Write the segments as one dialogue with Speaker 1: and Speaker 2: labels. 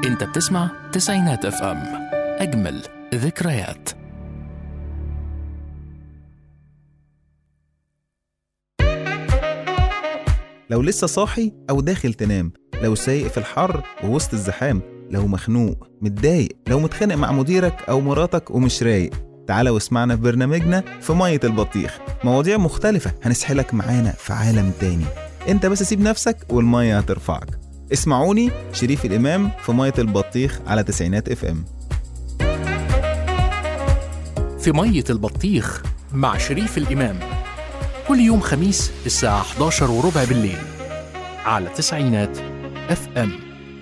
Speaker 1: انت بتسمع تسعينات اف ام اجمل ذكريات
Speaker 2: لو لسه صاحي أو داخل تنام لو سايق في الحر ووسط الزحام لو مخنوق متضايق لو متخانق مع مديرك أو مراتك ومش رايق تعالى واسمعنا في برنامجنا في مية البطيخ مواضيع مختلفة هنسحلك معانا في عالم تاني انت بس سيب نفسك والمية هترفعك اسمعوني شريف الإمام في مية البطيخ على تسعينات اف ام
Speaker 1: في مية البطيخ مع شريف الإمام كل يوم خميس الساعة 11 وربع بالليل على تسعينات اف ام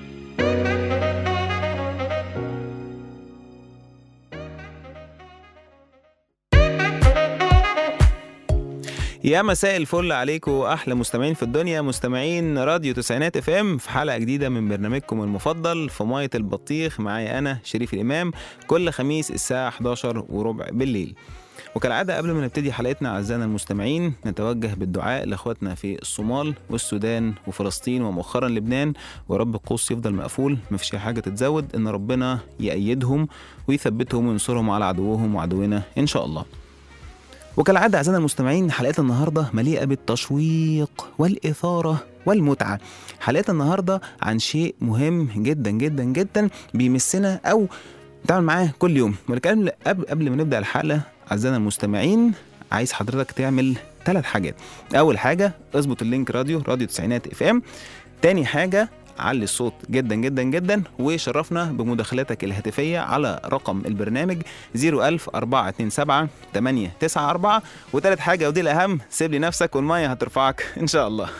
Speaker 2: يا مساء الفل عليكم احلى مستمعين في الدنيا مستمعين راديو تسعينات اف ام في حلقه جديده من برنامجكم المفضل في ميه البطيخ معايا انا شريف الامام كل خميس الساعه 11 وربع بالليل وكالعاده قبل ما نبتدي حلقتنا اعزائنا المستمعين نتوجه بالدعاء لاخواتنا في الصومال والسودان وفلسطين ومؤخرا لبنان ورب القدس يفضل مقفول مفيش أي حاجه تتزود ان ربنا يأيدهم ويثبتهم وينصرهم على عدوهم وعدونا ان شاء الله وكالعادة أعزائنا المستمعين حلقات النهاردة مليئة بالتشويق والإثارة والمتعة حلقات النهاردة عن شيء مهم جدا جدا جدا بيمسنا أو نتعامل معاه كل يوم ولكن قبل, قبل ما نبدأ الحلقة أعزائنا المستمعين عايز حضرتك تعمل ثلاث حاجات أول حاجة اظبط اللينك راديو راديو تسعينات اف ام تاني حاجة علي الصوت جدا جدا جدا وشرفنا بمداخلاتك الهاتفية على رقم البرنامج 01000 427 894 وتالت حاجة ودي الأهم سيب لي نفسك والمية هترفعك إن شاء الله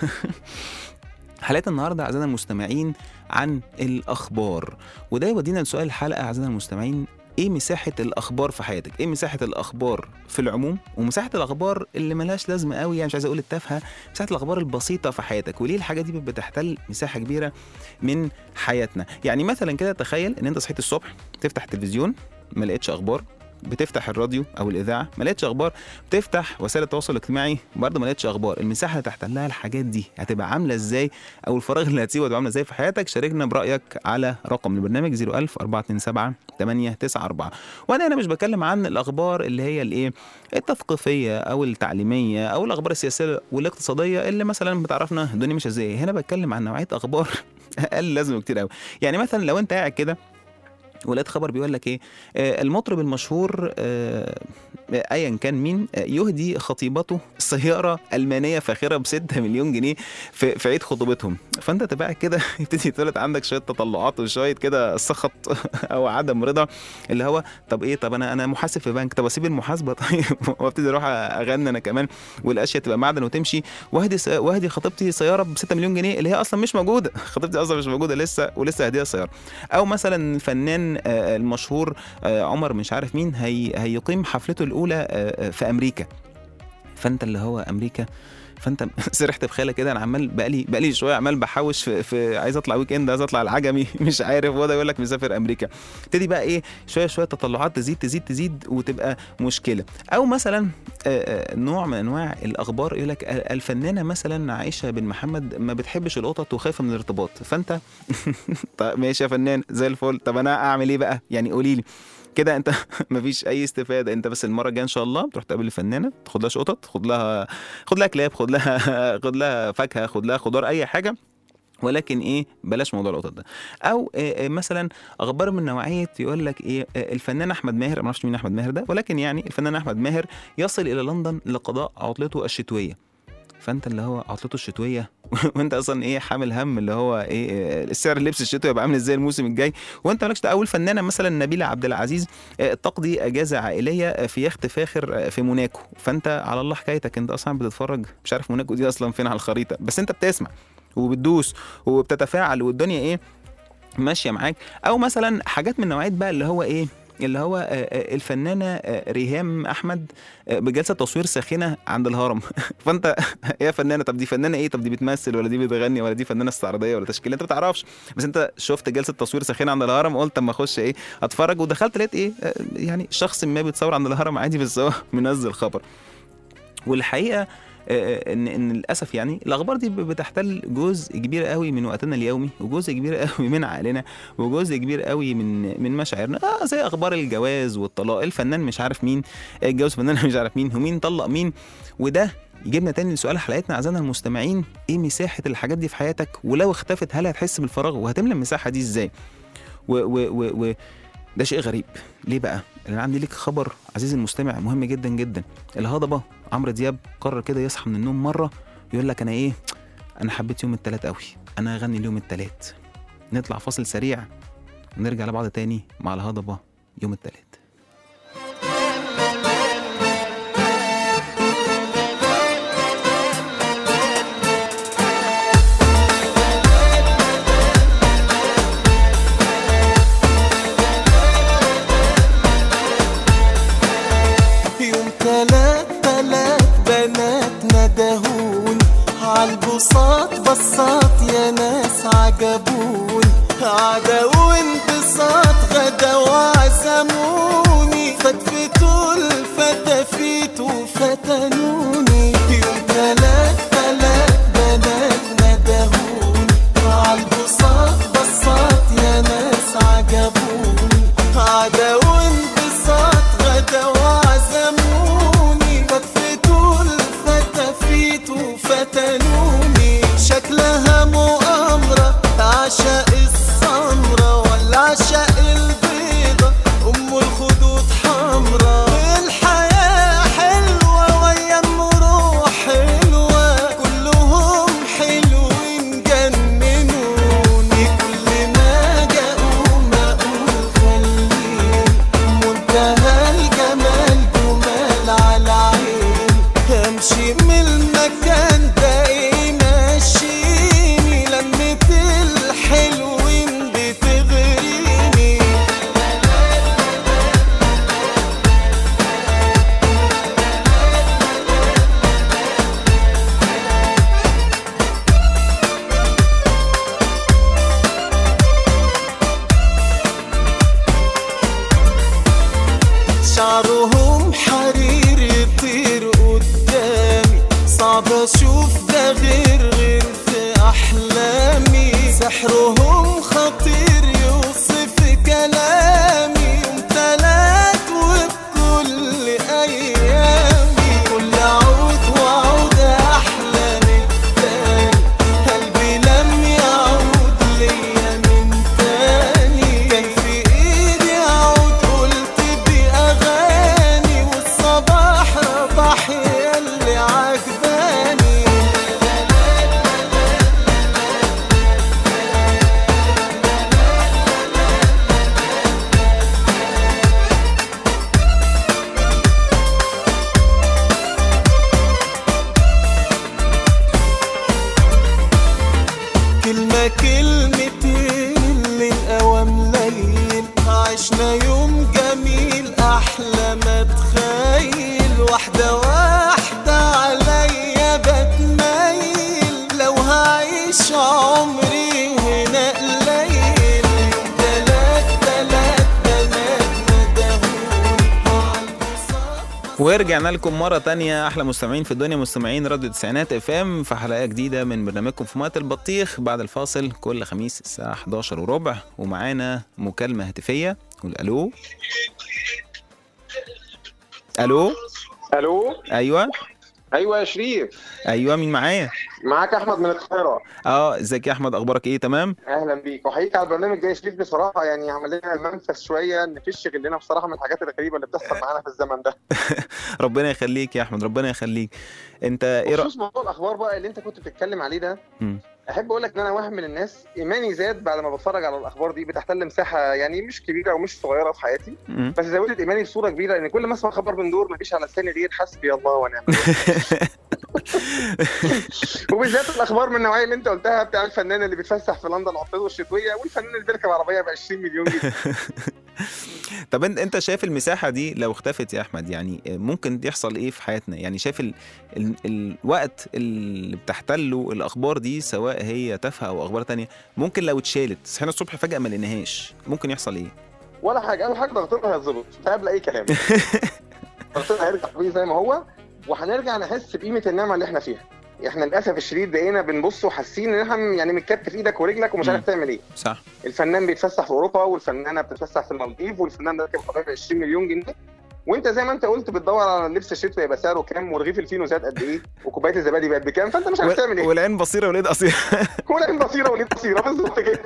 Speaker 2: حلقة النهاردة أعزائنا المستمعين عن الأخبار وده يودينا لسؤال الحلقة أعزائنا المستمعين ايه مساحة الأخبار في حياتك؟ ايه مساحة الأخبار في العموم؟ ومساحة الأخبار اللي ملهاش لازمة قوي يعني مش عايز أقول التافهة، مساحة الأخبار البسيطة في حياتك، وليه الحاجات دي بتحتل مساحة كبيرة من حياتنا؟ يعني مثلا كده تخيل إن أنت صحيت الصبح تفتح التلفزيون ما لقيتش أخبار بتفتح الراديو او الاذاعه ما لقيتش اخبار بتفتح وسائل التواصل الاجتماعي برضه ما لقيتش اخبار المساحه اللي تحتلها الحاجات دي هتبقى عامله ازاي او الفراغ اللي هتسيبه هتبقى عامله ازاي في حياتك شاركنا برايك على رقم البرنامج 01000 427 894 وانا هنا مش بتكلم عن الاخبار اللي هي الايه التثقيفيه او التعليميه او الاخبار السياسيه والاقتصاديه اللي مثلا بتعرفنا الدنيا مش ازاي هنا بتكلم عن نوعيه اخبار اقل لازم كتير قوي يعني مثلا لو انت قاعد كده ولقيت خبر بيقول لك ايه آه المطرب المشهور آه ايا كان مين آه يهدي خطيبته سياره المانيه فاخره ب 6 مليون جنيه في, في عيد خطوبتهم فانت تبقى قاعد كده يبتدي يتولد عندك شويه تطلعات وشويه كده سخط او عدم رضا اللي هو طب ايه طب انا انا محاسب في بنك طب اسيب المحاسبه طيب وابتدي اروح اغني انا كمان والاشياء تبقى معدن وتمشي واهدي س... واهدي خطيبتي سياره ب 6 مليون جنيه اللي هي اصلا مش موجوده خطيبتي اصلا مش موجوده لسه ولسه هديها سياره او مثلا فنان المشهور عمر مش عارف مين هي هيقيم حفلته الاولى في امريكا فانت اللي هو امريكا فانت سرحت بخيالك كده انا عمال بقالي بقالي شويه عمال بحوش في, في عايز اطلع ويك اند عايز اطلع العجمي مش عارف وده يقول لك مسافر امريكا تبتدي بقى ايه شويه شويه تطلعات تزيد تزيد تزيد وتبقى مشكله او مثلا نوع من انواع الاخبار يقول لك الفنانه مثلا عائشه بن محمد ما بتحبش القطط وخايفه من الارتباط فانت طب ماشي يا فنان زي الفل طب انا اعمل ايه بقى يعني قولي لي كده انت مفيش اي استفاده انت بس المره الجايه ان شاء الله تروح تقابل الفنانه تاخد لها قطط خد لها خد لها كلاب خد لها خد لها فاكهه خد لها خضار اي حاجه ولكن ايه بلاش موضوع القطط ده او إيه مثلا اخبار من نوعيه يقول لك ايه الفنان احمد ماهر ما اعرفش مين احمد ماهر ده ولكن يعني الفنان احمد ماهر يصل الى لندن لقضاء عطلته الشتويه فانت اللي هو عطلته الشتويه وانت اصلا ايه حامل هم اللي هو ايه السعر اللبس الشتوي يبقى عامل ازاي الموسم الجاي وانت مالكش اول فنانه مثلا نبيله عبد العزيز تقضي اجازه عائليه في يخت فاخر في موناكو فانت على الله حكايتك انت اصلا بتتفرج مش عارف موناكو دي اصلا فين على الخريطه بس انت بتسمع وبتدوس وبتتفاعل والدنيا ايه ماشيه معاك او مثلا حاجات من نوعيه بقى اللي هو ايه اللي هو الفنانه ريهام احمد بجلسه تصوير ساخنه عند الهرم فانت يا فنانه طب دي فنانه ايه طب دي بتمثل ولا دي بتغني ولا دي فنانه استعراضيه ولا تشكيله انت ما تعرفش بس انت شفت جلسه تصوير ساخنه عند الهرم قلت اما اخش ايه اتفرج ودخلت لقيت ايه يعني شخص ما بيتصور عند الهرم عادي بس هو منزل خبر والحقيقه آه، ان ان للاسف يعني الاخبار دي بتحتل جزء كبير قوي من وقتنا اليومي وجزء كبير قوي من عقلنا وجزء كبير قوي من من مشاعرنا آه زي اخبار الجواز والطلاق الفنان مش عارف مين اتجوز فنان مش عارف مين ومين طلق مين وده يجيبنا تاني لسؤال حلقتنا اعزائنا المستمعين ايه مساحه الحاجات دي في حياتك ولو اختفت هل هتحس بالفراغ وهتملى المساحه دي ازاي و و و و ده شيء غريب ليه بقى انا عندي ليك خبر عزيزي المستمع مهم جدا جدا الهضبه عمرو دياب قرر كده يصحى من النوم مره يقول لك انا ايه انا حبيت يوم التلات قوي انا هغني اليوم التلات نطلع فاصل سريع ونرجع لبعض تاني مع الهضبه يوم التلات
Speaker 3: يوم تلات تلات بنات ندهون عالبساط بساط يا ناس عجبون عدا وانبساط غدا وعزموني فتفتوا الفتافيت وفتنوني يوم تلات تلات بنات ندهون عالبساط بساط يا ناس عجبوني عدا وانبساط غدا وعزموني فتفتوا الفتافيت وفتنوني شكلها مؤامرة عشاء السمرة ولا عشاء البيضة أم الخدود حمرا الحياة حلوة ويا المروح حلوة كلهم حلوين جننوني كل ما جاءوا ما أقول خليني منتهى الجمال جمال على عيني امشي من المكان ده ايه ماشيني لمة الحلوين بتغريني شعرهم حرير يطير قدامي صعب اشوف ده غير غير في احلامي سحرهم خطير يوصف كلامي يوم تلات وبكل ايامي كل عود وعود احلى من التاني قلبي لم يعود ليا من تاني كان في ايدي عود قلت باغاني والصباح رباح ياللي عجباني كلمة كلمتين للأوام ليل عشنا يوم جميل أحلى ما تخيل واحدة واحدة عليا بتميل لو هعيش عمري هنا قليل يوم تلات تلات بنات ندهوني عالبساط
Speaker 2: ورجعنا لكم مرة تانية أحلى مستمعين في الدنيا مستمعين راديو تسعينات اف ام في حلقة جديدة من برنامجكم في مية البطيخ بعد الفاصل كل خميس الساعة 11 وربع ومعانا مكالمة هاتفية قول ألو ألو
Speaker 4: الو
Speaker 2: أيوه
Speaker 4: ايوه يا شريف
Speaker 2: أيوه مين معايا؟
Speaker 4: معاك احمد من القاهره
Speaker 2: اه ازيك يا أحمد أخبارك إيه تمام؟
Speaker 4: اهلا بيك وحقيقي على البرنامج ده يا شريف بصراحه يعني عمل لنا المنفس شويه نفش غلنا بصراحه من الحاجات الغريبه اللي بتحصل معانا في الزمن ده
Speaker 2: ربنا يخليك يا أحمد ربنا يخليك أنت إيه رأيك؟
Speaker 4: بخصوص موضوع الاخبار بقى اللي انت كنت بتتكلم عليه ده
Speaker 2: مم.
Speaker 4: احب اقول لك ان انا واحد من الناس ايماني زاد بعد ما بتفرج على الاخبار دي بتحتل مساحه يعني مش كبيره ومش صغيره في حياتي
Speaker 2: مم.
Speaker 4: بس زودت ايماني بصوره كبيره لان كل ما اسمع خبر من دور مفيش على لساني غير حسبي الله ونعم الوكيل. وبالذات الاخبار من النوعيه اللي انت قلتها بتاع الفنان اللي بيتفسح في لندن عطلته الشتويه والفنان اللي بيركب عربيه ب 20 مليون جنيه
Speaker 2: طب انت انت شايف المساحه دي لو اختفت يا احمد يعني ممكن يحصل ايه في حياتنا يعني شايف ال... ال... الوقت اللي بتحتله الاخبار دي سواء هي تافهه او اخبار تانية ممكن لو اتشالت صحينا الصبح فجاه ما لقيناهاش ممكن يحصل ايه
Speaker 4: ولا حاجه اول حاجه ضغطنا هيتظبط فقبل اي كلام ضغطنا هيرجع طبيعي زي ما هو وهنرجع نحس بقيمه النعمه اللي احنا فيها احنا للاسف الشديد بقينا بنبص وحاسين ان احنا يعني متكتف ايدك ورجلك ومش عارف
Speaker 2: مم.
Speaker 4: تعمل ايه
Speaker 2: صح
Speaker 4: الفنان بيتفسح في اوروبا والفنانه بتتفسح في المالديف والفنان ده راكب قطار ب 20 مليون جنيه وانت زي ما انت قلت بتدور على لبس الشتوي يبقى سعره كام ورغيف الفينو زاد قد ايه وكوبايه الزبادي بقت بكام فانت مش عارف تعمل ايه
Speaker 2: والعين بصيره واليد قصيره
Speaker 4: ولا بصيره وليه بصيره بالظبط كده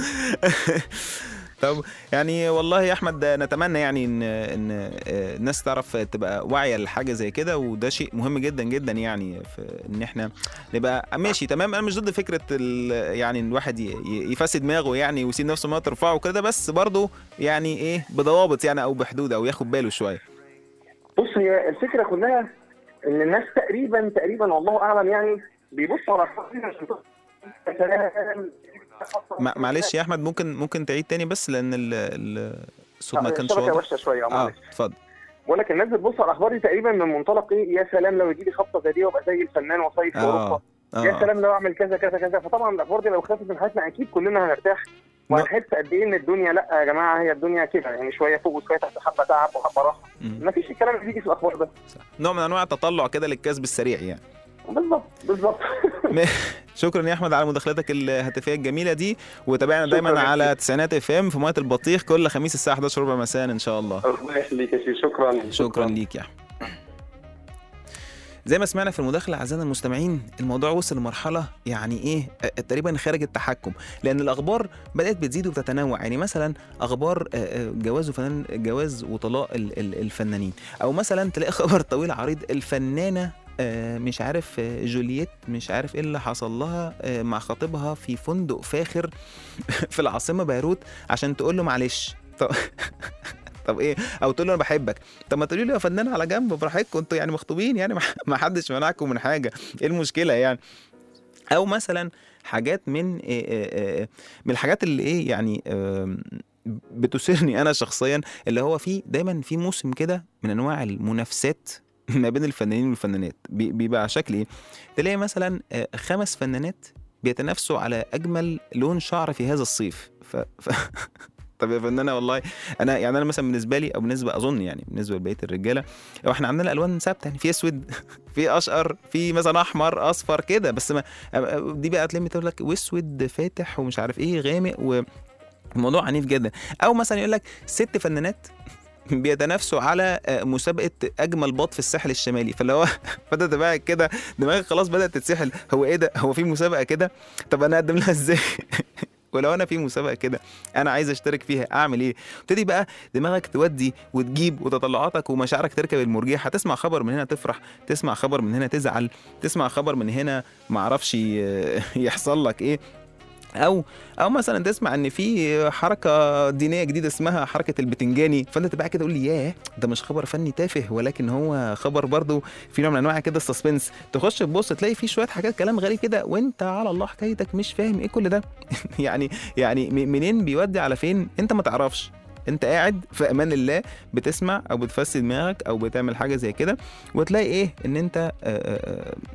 Speaker 2: طب يعني والله يا احمد نتمنى يعني ان ان آه، الناس تعرف تبقى واعيه لحاجه زي كده وده شيء مهم جدا جدا يعني في ان احنا نبقى ماشي تمام انا مش ضد فكره ال- يعني إن الواحد ي- ي- يفسد دماغه يعني ويسيب نفسه ما ترفعه وكده بس برضه يعني ايه بضوابط يعني او بحدود او ياخد باله شويه
Speaker 4: بص هي الفكره كلها ان الناس تقريبا تقريبا والله اعلم يعني بيبصوا على
Speaker 2: ما- معلش يا احمد ممكن ممكن تعيد تاني بس لان ال- ال- الصوت ما كانش
Speaker 4: الشبكه
Speaker 2: واضح
Speaker 4: وحشه شويه اه
Speaker 2: اه
Speaker 4: معلش
Speaker 2: اتفضل
Speaker 4: بقول لك الناس بتبص على الاخبار دي تقريبا من منطلق ايه يا سلام لو يجي لي خبطه زي دي وابقى زي الفنان وصيف في اوروبا
Speaker 2: اه
Speaker 4: يا
Speaker 2: اه
Speaker 4: سلام لو اعمل كذا كذا كذا فطبعا الاخبار دي لو خافت من حياتنا اكيد كلنا هنرتاح وهنحس قد ايه ان الدنيا لا يا جماعه هي الدنيا كده يعني شويه فوق وشويه تحت حبه تعب وحبه راحه
Speaker 2: مم.
Speaker 4: مفيش الكلام اللي بيجي في الاخبار ده
Speaker 2: صح. نوع من انواع التطلع كده للكسب السريع يعني
Speaker 4: بالظبط بالظبط
Speaker 2: شكرا يا احمد على مداخلتك الهاتفيه الجميله دي وتابعنا
Speaker 4: شكراً
Speaker 2: دايما
Speaker 4: جداً.
Speaker 2: على تسعينات اف ام في ميه البطيخ كل خميس الساعه 11 ربع مساء ان شاء الله
Speaker 4: الله يخليك يا شيخ شكرا
Speaker 2: شكرا ليك يا احمد زي ما سمعنا في المداخله اعزائنا المستمعين الموضوع وصل لمرحله يعني ايه آه، تقريبا خارج التحكم لان الاخبار بدات بتزيد وتتنوع يعني مثلا اخبار آه، آه، جواز وفنان جواز وطلاق ال- ال- الفنانين او مثلا تلاقي خبر طويل عريض الفنانه آه، مش عارف آه، جولييت مش عارف ايه اللي حصل لها آه، مع خطيبها في فندق فاخر في العاصمه بيروت عشان تقول له معلش طب طب ايه او تقول له انا بحبك طب ما تقولي له يا فنان على جنب براحتكم انتوا يعني مخطوبين يعني ما- ما حدش منعكم من حاجه ايه المشكله يعني او مثلا حاجات من إيه إيه إيه من الحاجات اللي ايه يعني آم، بتثيرني انا شخصيا اللي هو في دايما في موسم كده من انواع المنافسات ما بين الفنانين والفنانات بي- بيبقى على شكل ايه تلاقي مثلا آه، خمس فنانات بيتنافسوا على اجمل لون شعر في هذا الصيف ف... ف... طب يا فنانه والله انا يعني انا مثلا بالنسبه لي او بالنسبه اظن يعني بالنسبه لبقيه الرجاله لو احنا عندنا الوان ثابته يعني في اسود في اشقر في مثلا احمر اصفر كده بس ما دي بقى تلم تقول لك واسود فاتح ومش عارف ايه غامق والموضوع عنيف جدا او مثلا يقول لك ست فنانات بيتنافسوا على آه، مسابقه اجمل باط في الساحل الشمالي فاللي هو فانت تبقى كده دماغك خلاص بدات تتسحل هو ايه ده هو في مسابقه كده طب انا اقدم لها ازاي ولو انا في مسابقه كده انا عايز اشترك فيها اعمل ايه ابتدي بقى دماغك تودي وتجيب وتطلعاتك ومشاعرك تركب المرجيحه تسمع خبر من هنا تفرح تسمع خبر من هنا تزعل تسمع خبر من هنا معرفش ي- يحصل لك ايه او او مثلا تسمع ان في حركه دينيه جديده اسمها حركه البتنجاني فانت تبقى كده تقول لي ياه ده مش خبر فني تافه ولكن هو خبر برضه في نوع من انواع كده السسبنس تخش تبص تلاقي فيه شويه حاجات كلام غريب كده وانت على الله حكايتك مش فاهم ايه كل ده يعني يعني م- منين بيودي على فين انت ما تعرفش انت قاعد في امان الله بتسمع او بتفسد دماغك او بتعمل حاجه زي كده وتلاقي ايه ان انت آه، آه، آه،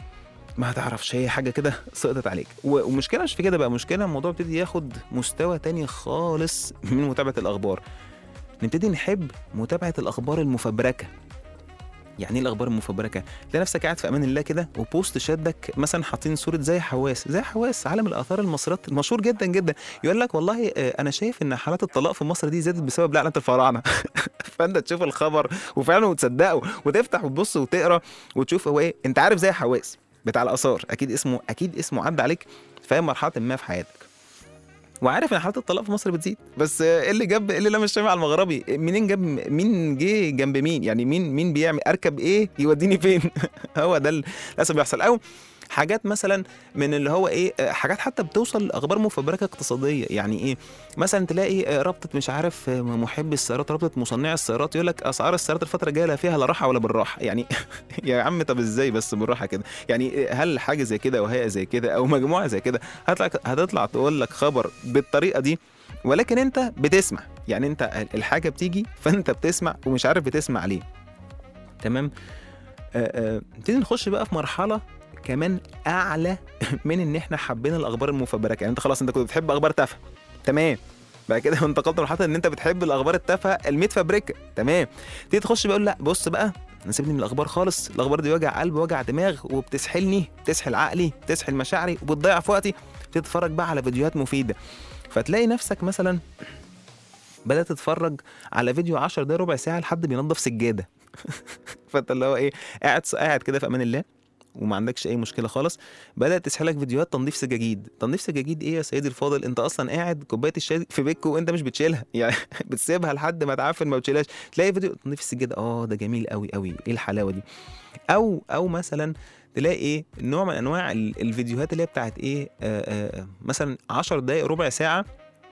Speaker 2: ما هتعرفش هي حاجه كده سقطت عليك و- ومشكله مش في كده بقى مشكله الموضوع ابتدي ياخد مستوى تاني خالص من متابعه الاخبار نبتدي نحب متابعه الاخبار المفبركه يعني ايه الاخبار المفبركه تلاقي نفسك قاعد في امان الله كده وبوست شدك مثلا حاطين صوره زي حواس زي حواس عالم الاثار المصريات المشهور جدا جدا يقول لك والله آه، انا شايف ان حالات الطلاق في مصر دي زادت بسبب لعنه الفراعنه فانت تشوف الخبر وفعلا وتصدقه وتفتح وتبص وتقرا وتشوف هو ايه انت عارف زي حواس بتاع الاثار اكيد اسمه اكيد اسمه عدى عليك في مرحله ما في حياتك وعارف ان حالات الطلاق في مصر بتزيد بس آه، ايه اللي جاب ايه اللي لم الشمع على المغربي منين جاب مين جه جنب مين يعني مين مين بيعمل اركب ايه يوديني فين هو ده اللي للاسف بيحصل او حاجات مثلا من اللي هو ايه آه، حاجات حتى بتوصل لاخبار مفبركه اقتصاديه يعني ايه مثلا تلاقي آه، رابطه مش عارف آه، محبي السيارات رابطه مصنعي السيارات يقول لك اسعار السيارات الفتره الجايه لا فيها لا راحه ولا بالراحه يعني يا عم طب ازاي بس بالراحه كده يعني هل حاجه زي كده او هيئه زي كده او مجموعه زي كده هتطلع هتطلع تقول لك خبر بالطريقه دي ولكن انت بتسمع يعني انت الحاجه بتيجي فانت بتسمع ومش عارف بتسمع ليه تمام آه، آه، نبتدي نخش بقى في مرحله كمان اعلى من ان احنا حابين الاخبار المفبركه يعني انت خلاص انت كنت بتحب اخبار تافهه تمام بعد كده انتقلت لمرحله ان انت بتحب الاخبار التافهه المتفبركه تمام تيجي تخش بقى لا بص بقى انا سيبني من الاخبار خالص الاخبار دي وجع قلب وجع دماغ وبتسحلني بتسحل عقلي بتسحل مشاعري وبتضيع في وقتي تتفرج بقى على فيديوهات مفيده فتلاقي نفسك مثلا بدات تتفرج على فيديو 10 دقايق ربع ساعه لحد بينظف سجاده فانت اللي هو ايه قاعد قاعد كده في امان الله وما عندكش اي مشكله خالص بدات تسحلك فيديوهات تنظيف سجاجيد تنظيف سجاجيد ايه يا سيدي الفاضل انت اصلا قاعد كوبايه الشاي في بيتكو وانت مش بتشيلها يعني بتسيبها لحد ما تعفن ما بتشيلهاش تلاقي فيديو تنظيف السجاده اه ده جميل قوي قوي ايه الحلاوه دي او او مثلا تلاقي ايه نوع من انواع ال- الفيديوهات اللي هي بتاعت ايه آه آه مثلا 10 دقائق ربع ساعه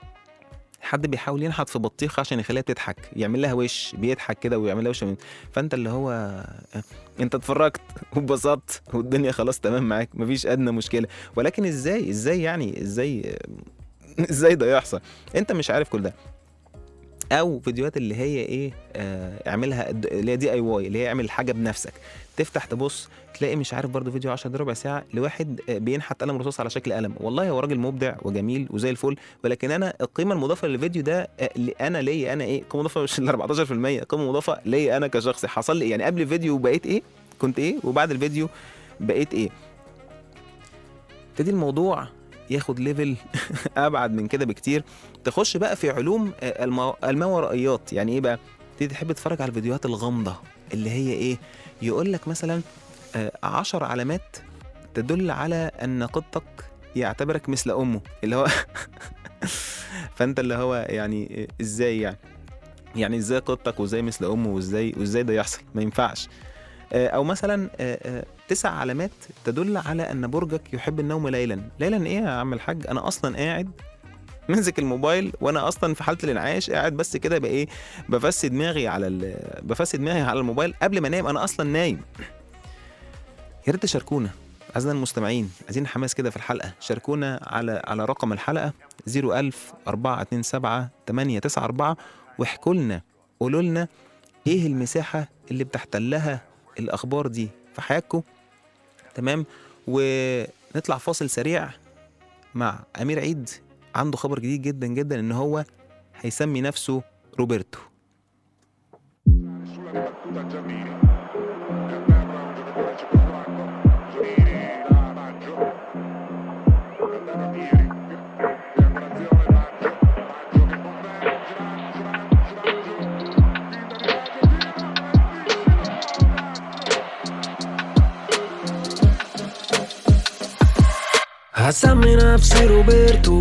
Speaker 2: حد بيحاول ينحت في بطيخه عشان يخليها تضحك يعمل لها وش بيضحك كده ويعمل لها وش من- فانت اللي هو آه، انت اتفرجت واتبسطت والدنيا خلاص تمام معاك مفيش ادنى مشكله ولكن ازاي ازاي يعني ازاي ازاي ده يحصل انت مش عارف كل ده او فيديوهات اللي هي ايه آه اعملها د- اللي هي دي اي واي اللي هي اعمل حاجه بنفسك تفتح تبص تلاقي مش عارف برضو فيديو 10 دقايق ربع ساعه لواحد آه، بينحت قلم رصاص على شكل قلم والله هو راجل مبدع وجميل وزي الفل ولكن انا القيمه المضافه للفيديو ده آه، اللي انا ليا انا ايه قيمه مضافه مش ال 14% قيمه مضافه ليا انا كشخص حصل لي يعني قبل الفيديو بقيت ايه كنت ايه وبعد الفيديو بقيت ايه ابتدي الموضوع ياخد ليفل ابعد من كده بكتير تخش بقى في علوم آه، المو... الماورائيات يعني ايه بقى تبتدي تحب تتفرج على الفيديوهات الغامضه اللي هي ايه يقول لك مثلا آه، عشر علامات تدل على ان قطك يعتبرك مثل امه اللي هو فانت اللي هو يعني آه، ازاي يعني يعني ازاي قطك وازاي مثل امه وازاي وازاي ده يحصل ما ينفعش آه، او مثلا آه، آه، تسع علامات تدل على ان برجك يحب النوم ليلا ليلا ايه يا عم الحاج انا اصلا قاعد ماسك الموبايل وانا اصلا في حاله الانعاش قاعد بس كده بقى ايه بفسد دماغي على ال- بفسد دماغي على الموبايل قبل ما انام انا اصلا نايم يا ريت تشاركونا اعزائنا المستمعين عايزين حماس كده في الحلقه شاركونا على على رقم الحلقه 01000 427 894 واحكوا لنا قولوا لنا ايه المساحه اللي بتحتلها الاخبار دي في حياتكم تمام ونطلع فاصل سريع مع امير عيد عنده خبر جديد جدا جدا ان هو هيسمي نفسه روبرتو
Speaker 5: هسمي نفسي روبرتو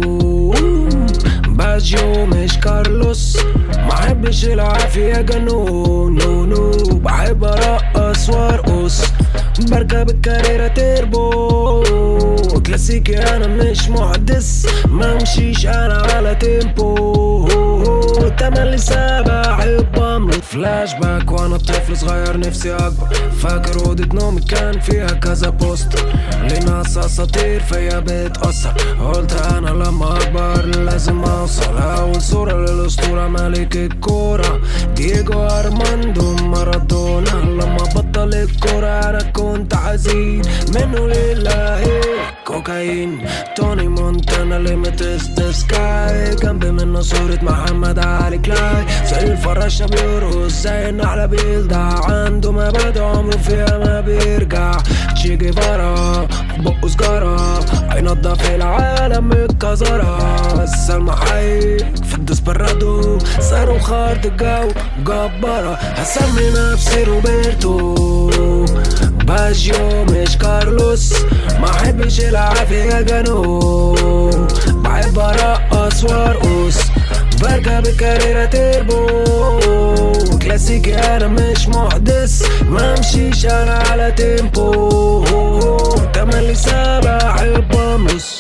Speaker 5: باجيو مش كارلوس ما احبش العافية جنون نو نو بحب ارقص وارقص بركب الكاريرة تيربو كلاسيكي انا مش محدث ما مشيش انا على تيمبو تملي سابع احب امرض فلاش باك وانا طفل صغير نفسي اكبر فاكر اوضة نومي كان فيها كذا بوستر لناس اساطير فيا بتأثر قلت انا لما اكبر لازم اوصل اول صورة للاسطورة ملك الكورة دييجو ارماندو مارادونا لما بطل الكورة انا كنت حزين منه لله كوكايين توني مونتانا ليميتس ذا سكاي جنبي منه صورة محمد علي كلاي زي الفراشة بيرقص زي النحلة بيلدع عنده مبادئ عمره فيها ما بيرجع تشي جيفارا بقه سجارة هينضف العالم من الكزارة السلمى حي في الدسبرادو صاروخ ارض الجو جبارة هسمي نفسي روبرتو باجيو مش كارلوس ما احبش العافية جنون بحب ارقص وارقص بركب الكاريرة تيربو كلاسيكي انا مش محدث ما امشيش انا على تيمبو تملي سابع احب امص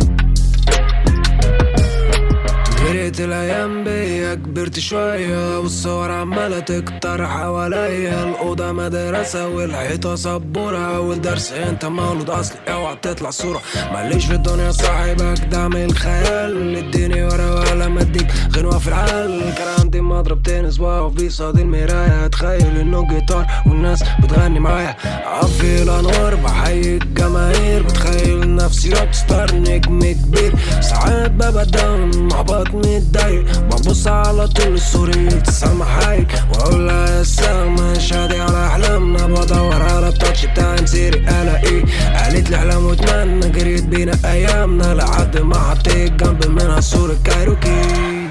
Speaker 5: جريت الايام بيا كبرت شويه والصور عمالة تكتر حواليا الأوضة مدرسة والحيطة سبورة والدرس انت مولود أصلي اوعى تطلع صورة ماليش في الدنيا صاحبك دعم الخيال اديني ورا ولا مديك غنوة في العال كان عندي مضرب تنس واقف بيصاد المراية اتخيل انه جيتار والناس بتغني معايا عفي الانوار بحيي الجماهير بتخيل نفسي روك ستار نجم كبير ساعات ببقى داون محبط متضايق ببص على طول الصوري تسمع حايك واقول لها يا سلمى شادي على احلامنا بدور على التاتش بتاع مسيري الاقيه قالت لي احلام واتمنى جريت بينا ايامنا لحد ما حطيت جنب منها صورة كايروكي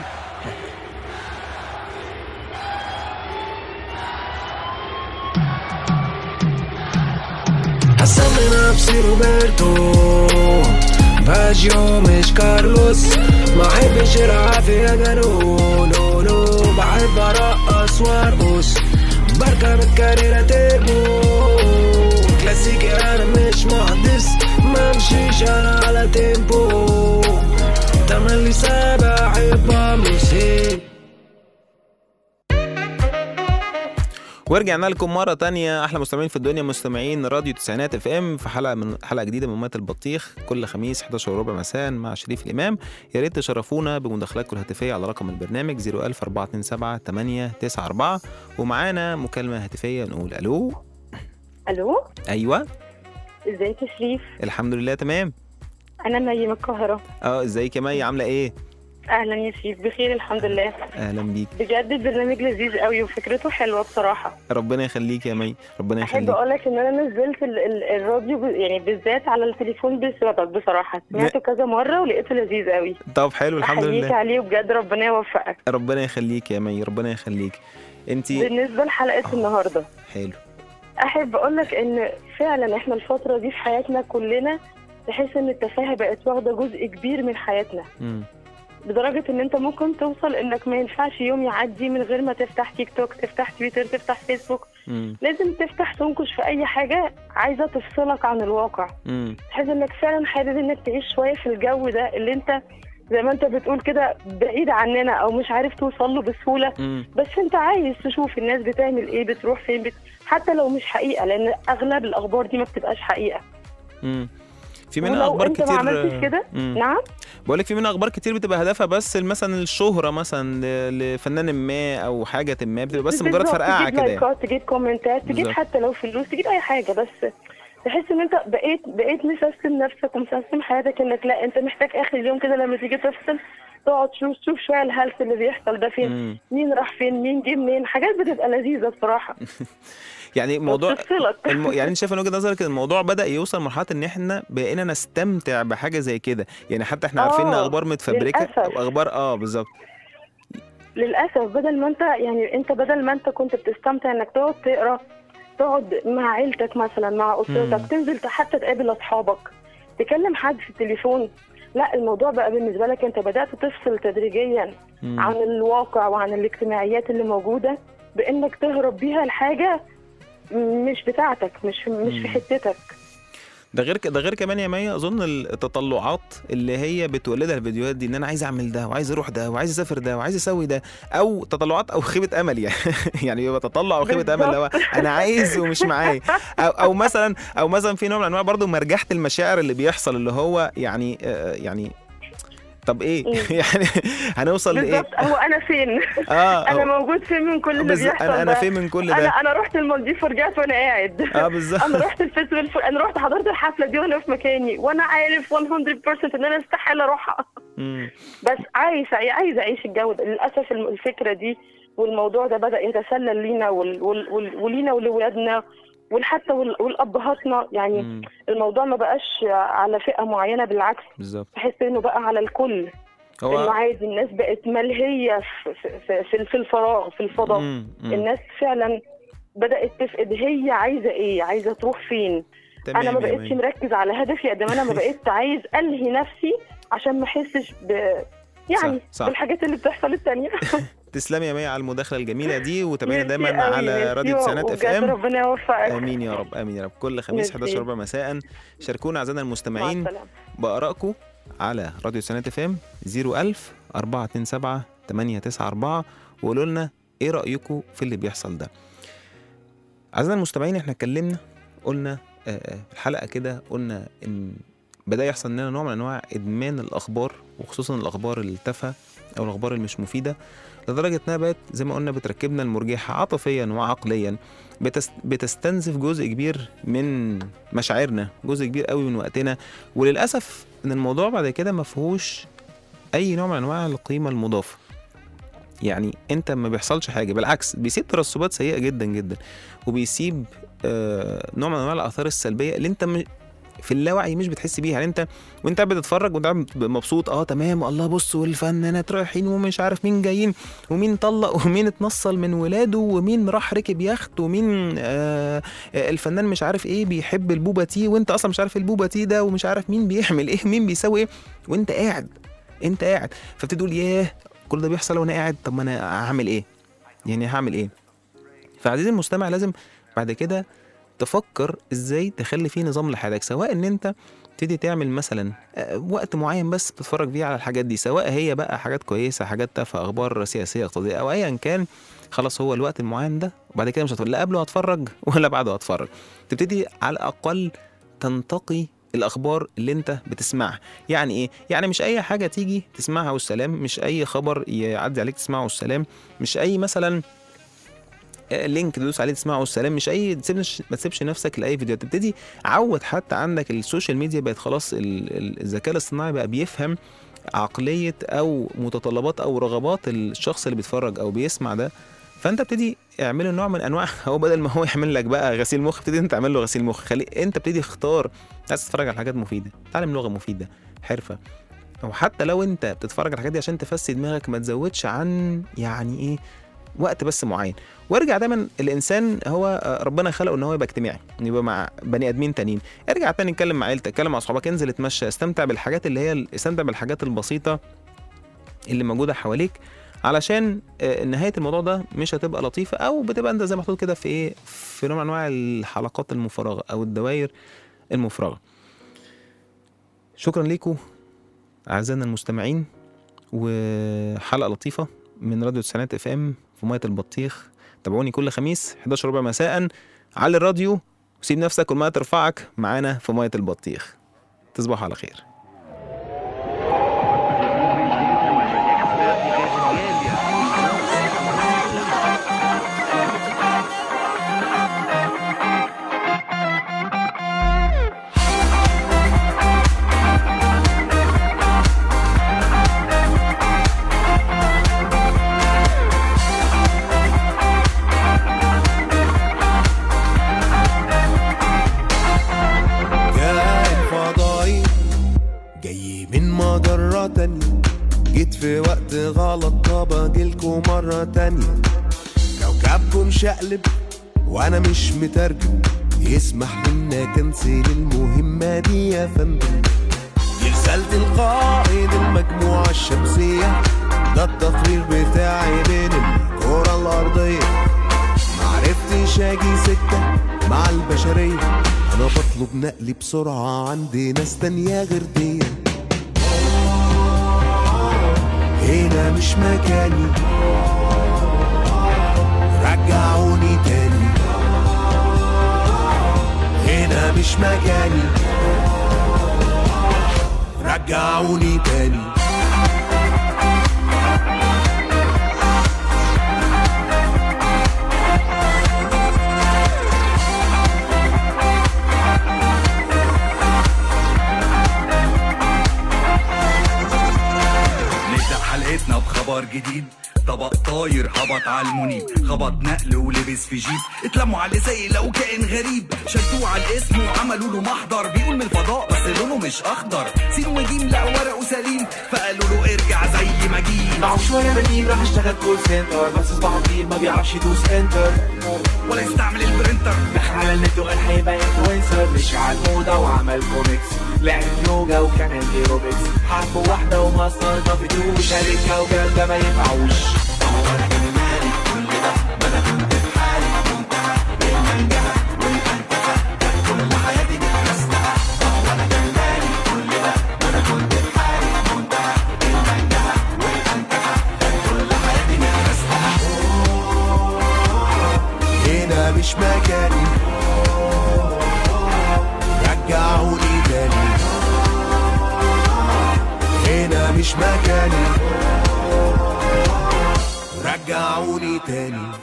Speaker 5: هسمي نفسي روبرتو باجيو مش كارلوس ما احبش العافية جنون نو نو بحب ارقص وارقص بركب الكاريرة تربو كلاسيكي انا مش محدث ما مشيش انا على تيمبو تملي سابع احب امسك
Speaker 2: ورجعنا لكم مرة تانية أحلى مستمعين في الدنيا مستمعين راديو تسعينات اف ام في حلقة من حلقة جديدة من مات البطيخ كل خميس 11 وربع مساء مع شريف الإمام يا ريت تشرفونا بمداخلاتكم الهاتفية على رقم البرنامج 01427 894 ومعانا مكالمة هاتفية نقول ألو
Speaker 6: الو
Speaker 2: أيوة
Speaker 6: ازيك يا شريف
Speaker 2: الحمد لله تمام
Speaker 6: انا مي من القاهره
Speaker 2: اه ازيك يا مي عاملة ايه؟
Speaker 6: اهلا يا شريف بخير الحمد لله
Speaker 2: أهلا بيك
Speaker 6: بجد البرنامج لذيذ قوي وفكرته حلوه بصراحه
Speaker 2: ربنا يخليك يا مي ربنا
Speaker 6: احب
Speaker 2: يخليك
Speaker 6: اقول لك ان انا نزلت ال- ال- الراديو ب- يعني بالذات على التليفون بسببك بصراحه سمعته كذا مره ولقيته لذيذ قوي
Speaker 2: طب حلو الحمد
Speaker 6: احييك
Speaker 2: لله
Speaker 6: عليه وبجد ربنا يوفقك
Speaker 2: ربنا يخليك يا مي ربنا يخليك انتي
Speaker 6: بالنسبه لحلقه النهارده
Speaker 2: حلو
Speaker 6: احب اقول لك ان فعلا احنا الفتره دي في حياتنا كلنا تحس ان التفاهه بقت واخده جزء كبير من حياتنا
Speaker 2: مم.
Speaker 6: لدرجة ان انت ممكن توصل انك ما ينفعش يوم يعدي من غير ما تفتح تيك توك تفتح تويتر تفتح فيسبوك
Speaker 2: مم.
Speaker 6: لازم تفتح تنكش في اي حاجة عايزة تفصلك عن الواقع
Speaker 2: مم.
Speaker 6: تحس انك فعلا حابب انك تعيش شوية في الجو ده اللي انت زي ما انت بتقول كده بعيد عننا او مش عارف توصل له بسهولة
Speaker 2: مم.
Speaker 6: بس انت عايز تشوف الناس بتعمل ايه بتروح فين بت... حتى لو مش حقيقة لان اغلب الاخبار دي ما بتبقاش حقيقة
Speaker 2: مم. في منها
Speaker 6: ولو
Speaker 2: اخبار
Speaker 6: انت
Speaker 2: كتير
Speaker 6: ما عملتش كده
Speaker 2: مم.
Speaker 6: نعم
Speaker 2: بقول لك في منها اخبار كتير بتبقى هدفها بس مثلا الشهره مثلا ل- لفنان ما او حاجه ما بتبقى بس مجرد
Speaker 6: بالظبط،
Speaker 2: فرقعه
Speaker 6: تجيب
Speaker 2: كده يعني.
Speaker 6: لايكات تجيب كومنتات تجيب
Speaker 2: بالظبط.
Speaker 6: حتى لو فلوس تجيب اي حاجه بس تحس ان انت بقيت بقيت مسيستم نفسك ومسيستم حياتك انك لا انت محتاج اخر اليوم كده لما تيجي تفصل تقعد تشوف تشوف شويه الهلس اللي بيحصل ده فين
Speaker 2: مم.
Speaker 6: مين راح فين مين جه منين حاجات بتبقى لذيذه بصراحه
Speaker 2: يعني موضوع
Speaker 6: وبتفصلك.
Speaker 2: الم... يعني انت شايف من وجهه نظرك الموضوع بدا يوصل مرحله ان احنا بقينا نستمتع بحاجه زي كده يعني حتى احنا عارفين ان
Speaker 6: آه،
Speaker 2: اخبار متفبركه
Speaker 6: للأسف.
Speaker 2: او اخبار اه بالظبط
Speaker 6: للاسف بدل ما انت يعني انت بدل ما انت كنت بتستمتع انك تقعد تقرا تقعد مع عيلتك مثلا مع
Speaker 2: مم.
Speaker 6: اسرتك تنزل حتى تقابل اصحابك تكلم حد في التليفون لا الموضوع بقى بالنسبه لك انت بدات تفصل تدريجيا
Speaker 2: مم.
Speaker 6: عن الواقع وعن الاجتماعيات اللي موجوده بانك تهرب بيها لحاجه مش بتاعتك مش مش
Speaker 2: مم.
Speaker 6: في حتتك
Speaker 2: ده غير ك- ده غير كمان يا مي اظن التطلعات اللي هي بتولدها الفيديوهات دي ان انا عايز اعمل ده وعايز اروح ده وعايز اسافر ده وعايز اسوي ده او تطلعات او خيبه امل يعني يعني بيبقى تطلع او خيبه امل اللي هو انا عايز ومش معايا او او مثلا او مثلا في نوع من انواع برضه مرجحه المشاعر اللي بيحصل اللي هو يعني آه يعني طب ايه
Speaker 6: مم.
Speaker 2: يعني هنوصل لايه
Speaker 6: بالظبط هو انا فين
Speaker 2: اه
Speaker 6: انا
Speaker 2: هو-
Speaker 6: موجود فين من كل اللي
Speaker 2: بالظبط.
Speaker 6: بيحصل
Speaker 2: انا انا
Speaker 6: ده؟
Speaker 2: فين من كل
Speaker 6: انا
Speaker 2: ده
Speaker 6: انا رحت المالديف ورجعت وانا قاعد
Speaker 2: اه بالظبط
Speaker 6: انا رحت الفيستيفال الف... انا رحت حضرت الحفله دي وانا في مكاني وانا عارف 100% ان انا استحاله اروحها
Speaker 2: مم.
Speaker 6: بس عايز عايز اعيش الجو ده للاسف الم- الفكره دي والموضوع ده بدا يتسلل لينا وال... وال... وال... ولينا ولولادنا وحتى وال... والابهاتنا يعني
Speaker 2: مم.
Speaker 6: الموضوع ما بقاش على فئه معينه بالعكس
Speaker 2: بالظبط
Speaker 6: تحس انه بقى على الكل انه
Speaker 2: هو
Speaker 6: عادي الناس بقت ملهيه في في في, في الفراغ في الفضاء
Speaker 2: مم. مم.
Speaker 6: الناس فعلا بدات تفقد هي عايزه ايه عايزه تروح فين
Speaker 2: تمام
Speaker 6: انا ما
Speaker 2: يا
Speaker 6: بقتش
Speaker 2: مي.
Speaker 6: مركز على هدفي قد ما انا ما بقيت عايز الهي نفسي عشان ما احسش ب يعني
Speaker 2: صح، صح.
Speaker 6: بالحاجات اللي بتحصل التانية
Speaker 2: تسلمي يا مي على المداخله الجميله دي وتابعينا
Speaker 6: ميرسي
Speaker 2: دايما
Speaker 6: قوي،
Speaker 2: على
Speaker 6: ميرسي
Speaker 2: راديو تسعينات اف
Speaker 6: وبجد
Speaker 2: ام
Speaker 6: ربنا يوفقك
Speaker 2: امين يا رب امين يا رب كل خميس
Speaker 6: ميرسي.
Speaker 2: 11 ربع مساء شاركونا اعزائنا
Speaker 6: مع
Speaker 2: المستمعين
Speaker 6: السلامه
Speaker 2: بارائكم على راديو تسعينات اف ام 01000 427 894 وقولوا لنا ايه رايكم في اللي بيحصل ده اعزائنا المستمعين احنا اتكلمنا قلنا آه، آه، في الحلقه كده قلنا ان بدا يحصل لنا نوع من انواع ادمان الاخبار وخصوصا الاخبار التافهه او الاخبار المش مفيده لدرجه انها بقت زي ما قلنا بتركبنا المرجحه عاطفيا وعقليا بتست... بتستنزف جزء كبير من مشاعرنا جزء كبير قوي من وقتنا وللاسف ان الموضوع بعد كده ما فيهوش اي نوع من انواع القيمه المضافه يعني انت ما بيحصلش حاجه بالعكس بيسيب ترسبات سيئه جدا جدا وبيسيب آه نوع من انواع الاثار السلبيه اللي انت م... في اللاوعي مش بتحس بيها يعني انت وانت قاعد بتتفرج وانت قاعد مبسوط اه تمام الله بص والفنانات رايحين ومش عارف مين جايين ومين طلق ومين اتنصل من ولاده ومين راح ركب يخت ومين آه آه، الفنان مش عارف ايه بيحب البوبا تي وانت اصلا مش عارف البوبا تي ده ومش عارف مين بيعمل ايه مين بيسوي ايه وانت قاعد انت قاعد فبتبتدي تقول ياه كل ده بيحصل وانا قاعد طب ما انا هعمل ايه يعني هعمل ايه فعزيزي المستمع لازم بعد كده تفكر ازاي تخلي فيه نظام لحياتك سواء ان انت تبتدي تعمل مثلا آه، وقت معين بس بتتفرج فيه على الحاجات دي سواء هي بقى حاجات كويسه حاجات تافهه اخبار سياسيه اقتصاديه او ايا كان خلاص هو الوقت المعين ده وبعد كده مش هتقول لا قبله هتفرج ولا بعده هتفرج تبتدي على الاقل تنتقي الاخبار اللي انت بتسمعها يعني ايه يعني مش اي حاجه تيجي تسمعها والسلام مش اي خبر يعدي عليك تسمعه والسلام مش اي مثلا آه، لينك تدوس عليه تسمعه والسلام مش اي تسيبش ما تسيبش نفسك لاي فيديو تبتدي عود حتى عندك السوشيال ميديا بقت خلاص ال- ال- الذكاء الاصطناعي بقى بيفهم عقليه او متطلبات او رغبات الشخص اللي بيتفرج او بيسمع ده فانت ابتدي اعمله نوع من انواع هو بدل ما هو يعمل لك بقى غسيل مخ ابتدي انت تعمل له غسيل مخ خلي انت ابتدي اختار عايز تتفرج على حاجات مفيده تعلم لغه مفيده حرفه او حتى لو انت بتتفرج على الحاجات دي عشان تفسي دماغك ما تزودش عن يعني ايه وقت بس معين وارجع دايما الانسان هو آه، ربنا خلقه ان هو يبقى اجتماعي إن يبقى مع بني ادمين تانيين ارجع تاني اتكلم مع عيلتك اتكلم مع اصحابك انزل اتمشى استمتع بالحاجات اللي هي استمتع بالحاجات البسيطه اللي موجوده حواليك علشان آه، نهايه الموضوع ده مش هتبقى لطيفه او بتبقى انت زي ما محطوط كده في ايه في نوع من انواع الحلقات المفرغه او الدوائر المفرغه شكرا ليكم اعزائنا المستمعين وحلقه لطيفه من راديو تسعينات اف ام في ميه البطيخ تابعوني كل خميس 11 ربع مساء على الراديو وسيب نفسك والميه ترفعك معانا في ميه البطيخ تصبحوا على خير
Speaker 3: كائن فضائي جاي من مجرة تانية جيت في وقت غلط طب اجيلكوا مرة تانية كوكبكم شقلب وانا مش مترجم يسمح منا كنسل المهمة دي يا فندم دي رسالة القائد المجموعة الشمسية ده التقرير بتاعي بين الكرة الأرضية معرفتش اجي سكة مع البشرية انا بطلب نقلي بسرعة عندي ناس تانية غير دي هنا مش مكاني رجعوني تاني هنا مش مكاني رجعوني تاني
Speaker 7: نبدأ حلقتنا بخبر جديد طبق طاير هبط على المنيب خبط نقل ولبس في جيب اتلموا عليه زي لو كائن غريب شدوه على الاسم وعملوا له محضر بيقول من الفضاء بس لونه مش اخضر سين وجيم لا ورقه سليم فقالوا له ارجع زي ما جيت
Speaker 8: معه شوية بديل راح اشتغل كول سنتر بس صباحه طويل ما بيعرفش يدوس انتر
Speaker 7: ولا يستعمل البرنتر
Speaker 8: دخل على النت وقال هيبقى انفلونسر مشي على الموضة وعمل كوميكس لعب يوجا وكمان ايروبكس حرب واحدة وما استلطفتوش شارك كوكب ده ما ينفعوش
Speaker 3: مش مكاني رجعوني تاني هنا مش مكاني رجعوني تاني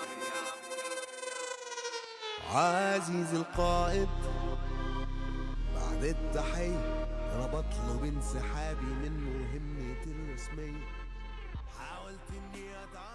Speaker 3: عزيزي القائد بعد التحية أنا بطلب انسحابي من مهمتي الرسمية حاولت إني أتعامل